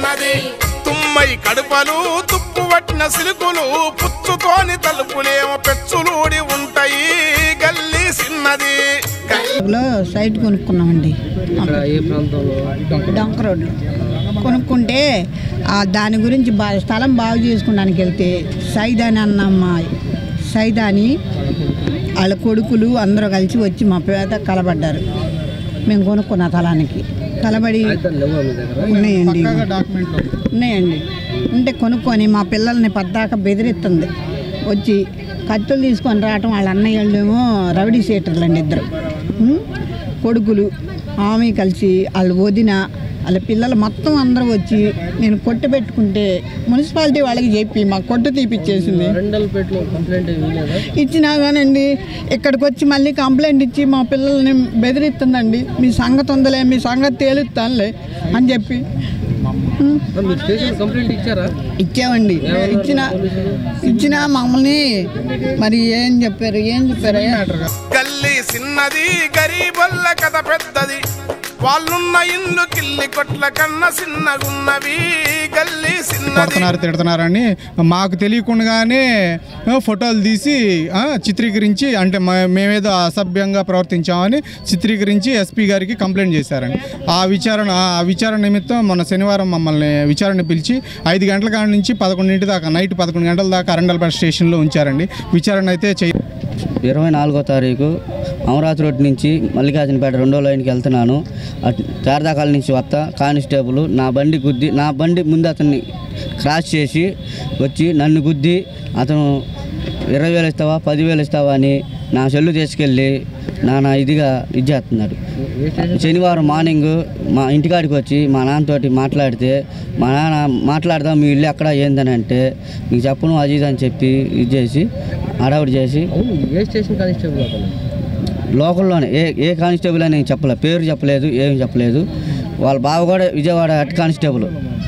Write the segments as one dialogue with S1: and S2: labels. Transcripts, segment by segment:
S1: సిన్నది తుమ్మై కడుపలు తుప్పు పట్టిన సిలుకులు పుచ్చుతోని తలుపులేమో పెచ్చులూడి ఉంటాయి గల్లీ సిన్నది
S2: లో సైట్ కొనుక్కున్నామండి
S3: ఇక్కడ ఏ ప్రాంతంలో
S2: డొంక రోడ్లో కొనుక్కుంటే ఆ దాని గురించి బా స్థలం బాగు చేసుకోవడానికి వెళ్తే సైదాని అన్న అమ్మాయి సైదాని వాళ్ళ కొడుకులు అందరూ కలిసి వచ్చి మా పేద కలబడ్డారు మేము కొనుక్కున్న స్థలానికి కలబడి
S3: కాగితాలు లేవా మీ దగ్గర
S2: ఉన్నాయండి ఉన్నాయండి ఉంటే కొనుక్కొని మా పిల్లల్ని పద్దాక బెదిరిస్తుంది వచ్చి కత్తులు తీసుకొని రావటం వాళ్ళ అన్నయ్యళ్ళేమో రౌడీ షీటర్లు అండి ఇద్దరు ఉం? కొడుకులు ఆమె కలిసి వాళ్ళ వదిన వాళ్ళ పిల్లలు మొత్తం అందరూ వచ్చి నేను కొట్టు పెట్టుకుంటే మున్సిపాలిటీ వాళ్ళకి చెప్పి మా కొట్టు తీపిచ్చేసింది
S3: రెండలపేటలో కంప్లైంట్ ఏమీ లేదా
S2: ఇచ్చినా కానండి ఇక్కడికి వచ్చి మళ్ళీ కంప్లైంట్ ఇచ్చి మా పిల్లల్ని బెదిరిస్తుందండి మీ సంగతి ఉందలే మీ సంగతి తేలుస్తానులే అని చెప్పి ఉం.
S3: ఆ, మీరు స్టేషన్ కంప్లైంట్ ఇచ్చారా
S2: ఇచ్చామండి ఇచ్చిన ఇచ్చిన మమ్మల్ని మరి ఏం చెప్పారు ఏం చెప్పారు
S1: గల్లీ సిన్నది గరీబొల్ల కథ పెద్దది వాళ్ళున్న ఇల్లు కిల్లి కొట్ల కన్న సిన్నగున్నవి గల్లీ సిన్నది
S4: కొడుతున్నారు తిడుతున్నారని మాకు తెలియకుండానే ఆ, ఫోటోలు తీసి ఆ, చిత్రీకరించి అంటే మ- మేమేదో అసభ్యంగా ప్రవర్తించామని చిత్రీకరించి ఎస్పీ గారికి కంప్లైంట్ చేశారండి ఆ విచారణ ఆ విచారణ నిమిత్తం మొన్న శనివారం మమ్మల్ని విచారణ పిలిచి ఐదు గంటల కాడ నుంచి పదకొండింటి దాకా నైట్ పదకొండు గంటల దాకా అరండల్పేట స్టేషన్లో ఉంచారండి విచారణ అయితే చేయ
S5: ఇరవై నాలుగో తారీఖు అమరావతి రోడ్ నుంచి మల్లికార్జునపేట రెండో లైన్కి వెళ్తున్నాను అటు శారదాకాల నుంచి వస్తా కానిస్టేబుల్ నా బండి గుద్ది నా బండి ముందు అతన్ని క్రాస్ చేసి వచ్చి నన్ను గుద్ది అతను ఇరవై వేలు ఇస్తావా పదివేలు ఇస్తావా అని నా సెల్లు తీసుకెళ్ళి నాన్న ఇదిగా ఇది చేస్తున్నాడు శనివారం మార్నింగ్ మా ఇంటికాడికి వచ్చి మా నాన్నతోటి మాట్లాడితే మా నాన్న మాట్లాడదాం మీ ఇల్లు ఎక్కడ ఏందని అంటే నీకు చెప్పను అది ఇది అని చెప్పి ఇది చేసి హడావుడి చేసి
S3: అవును ఏ స్టేషన్ కానిస్టేబుల్ అతను
S5: లోకల్లోనే ఏ ఏ కానిస్టేబుల్ అని చెప్పలేదు పేరు చెప్పలేదు ఏమి చెప్పలేదు వాళ్ళ బావ కూడా విజయవాడ హెడ్ కానిస్టేబుల్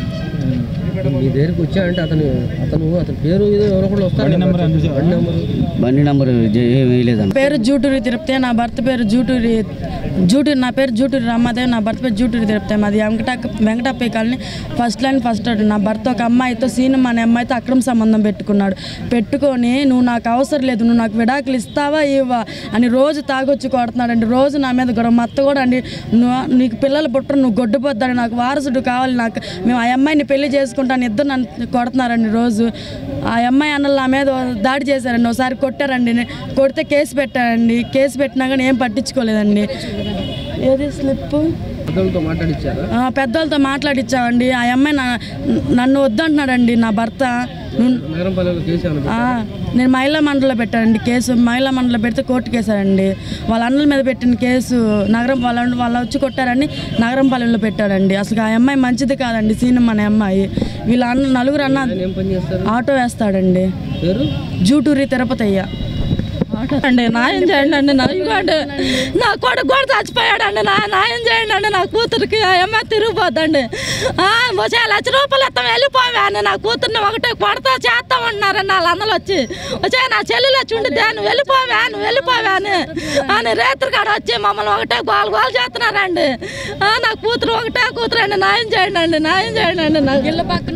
S3: మీ దగ్గరికి వచ్చాడంటే అతను అతను అతని పేరు ఏదో ఎవరో ఒకళ్ళు వస్తారు బండి నెంబర్
S5: బండి నెంబర్ ఏమి వేయలేదన్న
S6: పేరు జూటూరి తిరుపతి నా భర్త పేరు జూటూరి జూటూరి నా పేరు జూటూరి రమ్మదేవి నా భర్త పేరు జూటూరి తిరుపతి మాది Venkata Venkatappa colony first line first road నా భర్త ఒక అమ్మాయితో సీనం అనే అమ్మాయితో అక్రమ సంబంధం పెట్టుకున్నాడు పెట్టుకొని నువ్వు నాకు అవసరం లేదు నువ్వు నాకు విడాకులు ఇస్తావా ఇవ్వా అని రోజు తాగొచ్చి కొడుతున్నాడు అండి రోజు నా మీద గొడవ మా అత్త కూడా అండి నువ్వు నీకు పిల్లలు పుట్టరు నువ్వు గొడ్డుపోద్దాడు నాకు వారసుడు కావాలి నాకు మేము ఆ అమ్మాయిని పెళ్లి చేసుకుంటాను ఇద్దరు నన్ను కొడుతున్నారండి రోజు ఆ అమ్మాయి అన్నలు నా మీద దాడి చేశారండి ఒకసారి కొట్టారండి నే- కొడితే కేసు పెట్టారండి కేసు పెట్టినా కానీ ఏం పట్టించుకోలేదండి ఏది స్లిప్
S3: పెద్దలతో మాట్లాడిచ్చారా
S6: ఆ, పెద్దలతో మాట్లాడిచ్చామండి ఆ అమ్మాయి నా నన్ను వద్దంటున్నాడండి నా భర్త నువ్వు
S3: నగరంపల్లిలో కేసు ఏమైనా
S6: ఆ, నేను మహిళా మండలిలో పెట్టానండి కేసు మహిళా మండలిలో పెడితే కోర్టుకి వేశారండి వాళ్ళ అన్నల మీద పెట్టిన కేసు నగరం వాళ్ళ వాళ్ళు వచ్చి కొట్టారని నగరంపాలెంలో పెట్టాడండి అసలు ఆ అమ్మాయి మంచిది కాదండి సీనం అనే అమ్మాయి వీళ్ళ అన్న నలుగురు అన్న
S3: ఏం పని చేస్తారు
S6: ఆటో వేస్తాడండి
S3: పేరు
S6: జూటూరి తిరుపతి అయ్య
S7: అండి న్యాయం చేయండి అండి నా ఇవ్వండి నా కొడుకు కూడా చచ్చిపోయాడండి నా న్యాయం చేయండి అండి నా కూతురికి ఆ అమ్మాయి తిరిగిపోద్దండి ఆ, వచ్చే లక్ష రూపాయలు ఇస్తాం వెళ్ళిపోయాను నా కూతుర్ని ఒకటే కొడతా చేస్తామన్నారండి వాళ్ళ అన్నలు వచ్చి వచ్చే నా చెల్లెలు వచ్చి ఉండి దాన్ని వెళ్ళిపోయాను వెళ్ళిపోయాను అని రేత్రి కాడ వచ్చి మమ్మల్ని ఒకటే గోలు గోలు చేస్తున్నారండి ఆ, నా కూతురు ఒకటే కూతురు అండి న్యాయం చేయండి అండి న్యాయం చేయండి అండి నాకు ఇళ్ళ పక్కన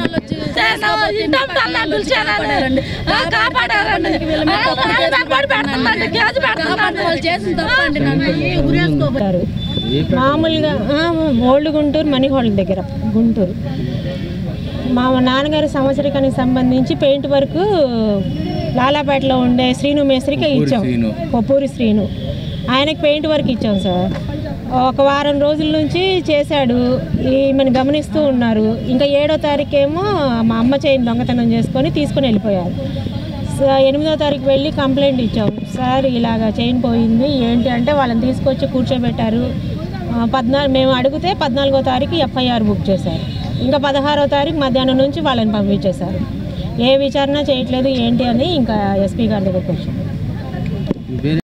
S7: పిలిచారండి కాపాడారండి పెడుతుందండి కేసు పెడుతుందండి
S8: మామూలుగా ఆ, ఓల్డ్ గుంటూరు మనీ హాల్ దగ్గర గుంటూరు మా నాన్నగారి సంవత్సరికానికి సంబంధించి పెయింట్ వర్క్ లాలాపేటలో ఉండే శ్రీను మేస్త్రికి ఇచ్చాం పొప్పూరి శ్రీను ఆయనకి పెయింట్ వర్క్ ఇచ్చాం సార్ ఒక వారం రోజుల నుంచి చేశాడు ఈమెను గమనిస్తూ ఉన్నారు ఇంకా ఏడో తారీఖేమో మా అమ్మ చేయిని దొంగతనం చేసుకొని తీసుకొని వెళ్ళిపోయారు స- ఎనిమిదో తారీఖు వెళ్ళి కంప్లైంట్ ఇచ్చాం సార్ ఇలాగ చైన్ పోయింది ఏంటి అంటే వాళ్ళని తీసుకొచ్చి కూర్చోబెట్టారు ఆ, పద్నాలుగు మేము అడిగితే పద్నాలుగో తారీఖు ఎఫ్ఐఆర్ బుక్ చేశారు ఇంకా పదహారో తారీఖు మధ్యాహ్నం నుంచి వాళ్ళని పంపించేశారు ఏ విచారణ చేయట్లేదు ఏంటి అని ఇంకా ఎస్పీ గారి దగ్గరికి వచ్చాం